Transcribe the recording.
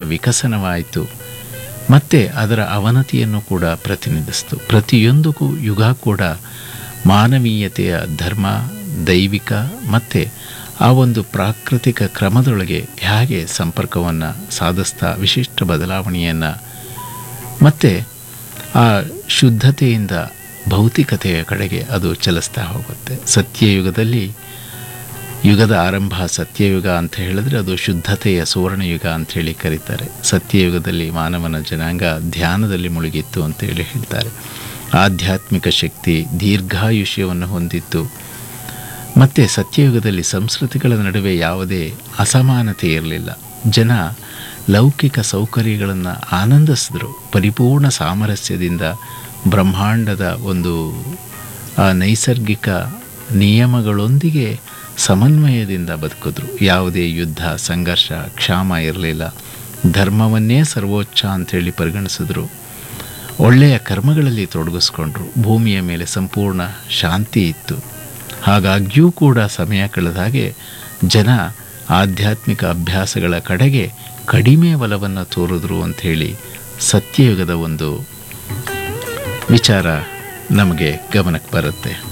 ವಿಕಸನವಾಯಿತು ಮತ್ತು ಅದರ ಅವನತಿಯನ್ನು ಕೂಡ ಪ್ರತಿನಿಧಿಸಿತು ಪ್ರತಿಯೊಂದಕ್ಕೂ ಯುಗ ಕೂಡ ಮಾನವೀಯತೆಯ ಧರ್ಮ ದೈವಿಕ ಮತ್ತು ಆ ಒಂದು ಪ್ರಾಕೃತಿಕ ಕ್ರಮದೊಳಗೆ ಹೇಗೆ ಸಂಪರ್ಕವನ್ನು ಸಾಧಿಸ್ತಾ ವಿಶಿಷ್ಟ ಬದಲಾವಣೆಯನ್ನು ಮತ್ತು ಆ ಶುದ್ಧತೆಯಿಂದ ಭೌತಿಕತೆಯ ಕಡೆಗೆ ಅದು ಚಲಿಸ್ತಾ ಹೋಗುತ್ತೆ ಸತ್ಯಯುಗದಲ್ಲಿ ಯುಗದ ಆರಂಭ ಸತ್ಯಯುಗ ಅಂತ ಹೇಳಿದ್ರೆ ಅದು ಶುದ್ಧತೆಯ ಸುವರ್ಣಯುಗ ಅಂತ ಹೇಳಿ ಕರೀತಾರೆ ಸತ್ಯಯುಗದಲ್ಲಿ ಮಾನವನ ಜನಾಂಗ ಧ್ಯಾನದಲ್ಲಿ ಮುಳುಗಿತ್ತು ಅಂತೇಳಿ ಹೇಳ್ತಾರೆ ಆಧ್ಯಾತ್ಮಿಕ ಶಕ್ತಿ ದೀರ್ಘಾಯುಷ್ಯವನ್ನು ಹೊಂದಿತ್ತು ಮತ್ತು ಸತ್ಯಯುಗದಲ್ಲಿ ಸಂಸ್ಕೃತಿಗಳ ನಡುವೆ ಯಾವುದೇ ಅಸಮಾನತೆ ಇರಲಿಲ್ಲ ಜನ ಲೌಕಿಕ ಸೌಕರ್ಯಗಳನ್ನು ಆನಂದಿಸಿದ್ರು ಪರಿಪೂರ್ಣ ಸಾಮರಸ್ಯದಿಂದ ಬ್ರಹ್ಮಾಂಡದ ಒಂದು ಆ ನೈಸರ್ಗಿಕ ನಿಯಮಗಳೊಂದಿಗೆ ಸಮನ್ವಯದಿಂದ ಬದುಕಿದ್ರು ಯಾವುದೇ ಯುದ್ಧ ಸಂಘರ್ಷ ಕ್ಷಾಮ ಇರಲಿಲ್ಲ ಧರ್ಮವನ್ನೇ ಸರ್ವೋಚ್ಚ ಅಂಥೇಳಿ ಪರಿಗಣಿಸಿದ್ರು ಒಳ್ಳೆಯ ಕರ್ಮಗಳಲ್ಲಿ ತೊಡಗಿಸ್ಕೊಂಡ್ರು ಭೂಮಿಯ ಮೇಲೆ ಸಂಪೂರ್ಣ ಶಾಂತಿ ಇತ್ತು ಹಾಗಾಗಿಯೂ ಕೂಡ ಸಮಯ ಕಳೆದ ಹಾಗೆ ಜನ ಆಧ್ಯಾತ್ಮಿಕ ಅಭ್ಯಾಸಗಳ ಕಡೆಗೆ ಕಡಿಮೆ ಒಲವನ್ನು ತೋರಿದ್ರು ಅಂಥೇಳಿ ಸತ್ಯಯುಗದ ಒಂದು ವಿಚಾರ ನಮಗೆ ಗಮನಕ್ಕೆ ಬರುತ್ತೆ